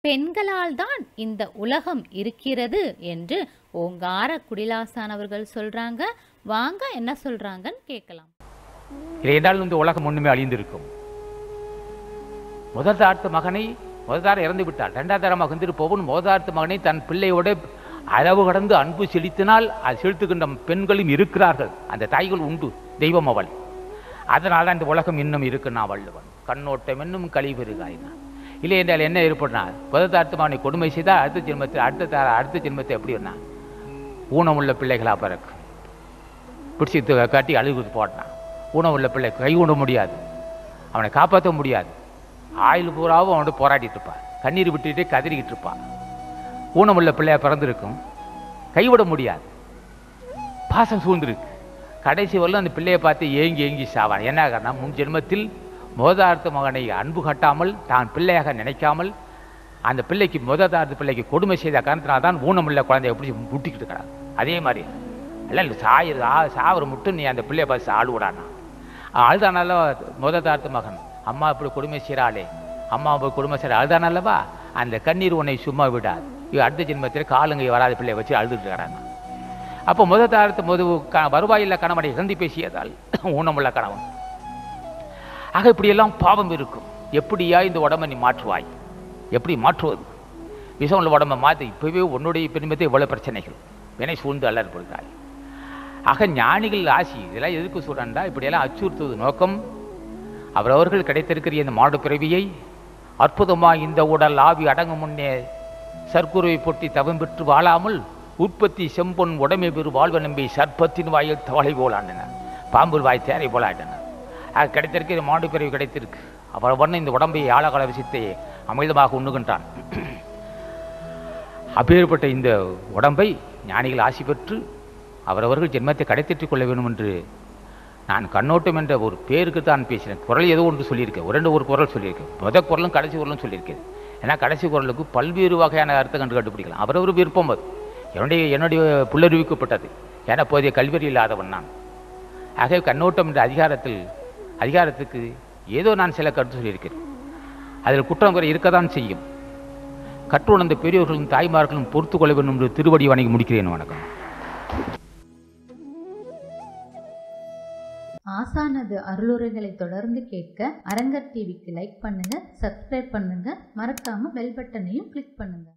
பெண்களால் தான் இந்த உலகம் இருக்கிறது என்று ஓங்கார குடிலாசான் அவர்கள் சொல்றாங்க வாங்க என்ன சொல்றாங்கன்னு கேட்கலாம் இல்லை என்றால் இந்த உலகம் ஒண்ணுமே அழிந்திருக்கும் முதல் தார்த்த மகனை முதல் தாரம் இறந்து விட்டாள் இரண்டாவது தரமாக வந்துட்டு போவன் முதலார்த்த மகனை தன் பிள்ளையோட அளவு கடந்து அன்பு செலுத்தினால் அது செலுத்துகின்ற பெண்களும் இருக்கிறார்கள் அந்த தாய்கள் உண்டு தெய்வம் அவள் அதனால தான் இந்த உலகம் இன்னும் இருக்குன்னா வள்ளுவன் கண்ணோட்டம் இன்னும் கழிவெருகாயினான் இல்லை என்றால் என்ன ஏற்படுனா முதல் தார்த்த மகனை கொடுமை செய்தால் அடுத்த ஜென்மத்தில் அடுத்த தார அடுத்த ஜென்மத்தை எப்படி வேணா ஊனமுள்ள பிள்ளைகளாக பிறக்கும் பிடிச்சி து- காட்டி அழுகு போட்டான் ஊனமுள்ள பிள்ளை கை ஊன முடியாது அவனை காப்பாற்ற முடியாது ஆயுள் பூராவும் அவனோட போராடிட்டு இருப்பான் கண்ணீர் விட்டுட்டே கதறிக்கிட்டு இருப்பான் ஊனமுள்ள பிள்ளையா பிறந்திருக்கும் கைவிட முடியாது பாசம் சூழ்ந்திருக்கு கடைசி வரலும் அந்த பிள்ளையை பார்த்து ஏங்கி ஏங்கி சாவான் என்ன காரணம் முன் ஜென்மத்தில் மோதார்த்த மகனை அன்பு கட்டாமல் தான் பிள்ளையாக நினைக்காமல் அந்த பிள்ளைக்கு மோதார்த்த பிள்ளைக்கு கொடுமை செய்த காரணத்தினால தான் ஊனமுள்ள குழந்தைய பிடிச்சி முட்டிக்கிட்டு இருக்கிறாங்க அதே மாதிரி இல்லை சாயிரு ஆ சாவர மட்டும் நீ அந்த பிள்ளைய பார்த்து ஆளுவிடானா அழுதானால மோதார்த்த மகன் அம்மா இப்படி கொடுமை செய்கிறாளே அம்மா இப்படி கொடுமை செய்கிற அழுதானல்லவா அந்த கண்ணீர் உன்னை சும்மா விடாது இவ அடுத்த ஜென்மத்தில் காலுங்க வராத பிள்ளைய வச்சு அழுதுட்டு இருக்கிறாங்க அப்போ முதல் தாரத்து முது க வருவாயில்ல கணவனை இறந்து பேசியதால் ஊனமுள்ள கணவன் ஆக இப்படியெல்லாம் பாவம் இருக்கும் எப்படியா இந்த உடம்பை நீ மாற்றுவாய் எப்படி மாற்றுவது விஷம் உள்ள உடம்பை மாற்றி இப்போவே உன்னுடைய பெருமத்தை இவ்வளோ பிரச்சனைகள் வினை சூழ்ந்து அல்லற்படுகிறாய் ஆக ஞானிகள் ஆசி இதெல்லாம் எதுக்கு சொல்கிறேன்டா இப்படியெல்லாம் அச்சுறுத்துவது நோக்கம் அவரவர்கள் கிடைத்திருக்கிற இந்த மாடு பிறவியை அற்புதமாக இந்த உடல் ஆவி அடங்கும் முன்னே சர்க்குருவை பொட்டி தவம் பெற்று வாழாமல் உற்பத்தி செம்பொன் உடைமை பெறு வாழ்வ நம்பி சர்ப்பத்தின் வாயில் தவளை போலாண்டினர் பாம்பு வாய் தேரை போலாண்டினர் அது கிடைத்திருக்கிற மாடு பிறவி கிடைத்திருக்கு அவர் வண்ண இந்த உடம்பை ஆழகால விஷயத்தை அமிழ்தமாக உண்ணுகின்றான் அப்பேற்பட்ட இந்த உடம்பை ஞானிகள் ஆசி பெற்று அவரவர்கள் ஜென்மத்தை கடைத்தெற்றிக் கொள்ள வேண்டும் என்று நான் கண்ணோட்டம் என்ற ஒரு பேருக்கு தான் பேசினேன் குரல் ஏதோ ஒன்று சொல்லியிருக்கேன் ஒரு ரெண்டு ஒரு குரல் சொல்லியிருக்கேன் முதல் குரலும் கடைசி குரலும் சொல்லியிருக்கேன் ஏன்னா கடைசி குரலுக்கு பல்வேறு வகையான அர்த்தம் கண்டு கண்டுபிடிக்கலாம் அவரவர் விருப்பம் அது என்னுடைய என்னுடைய புல்லறிவிக்கப்பட்டது ஏன்னா போதிய கல்வெறி இல்லாதவன் நான் ஆகவே கண்ணோட்டம் என்ற அதிகாரத்தில் அதிகாரத்துக்கு ஏதோ நான் சில கருத்து சொல்லியிருக்கிறேன் அதில் குற்றம் குறை இருக்கத்தான் செய்யும் கற்றுணர்ந்த பெரியோர்களும் தாய்மார்களும் பொறுத்து கொள்ள வேண்டும் என்று திருவடி வணங்கி முடிக்கிறேன் வணக்கம் ஆசானது அருளுரைகளை தொடர்ந்து கேட்க அரங்கர் டிவிக்கு லைக் பண்ணுங்க சப்ஸ்கிரைப் பண்ணுங்க மறக்காம பெல் பட்டனையும் கிளிக் பண்ணுங்க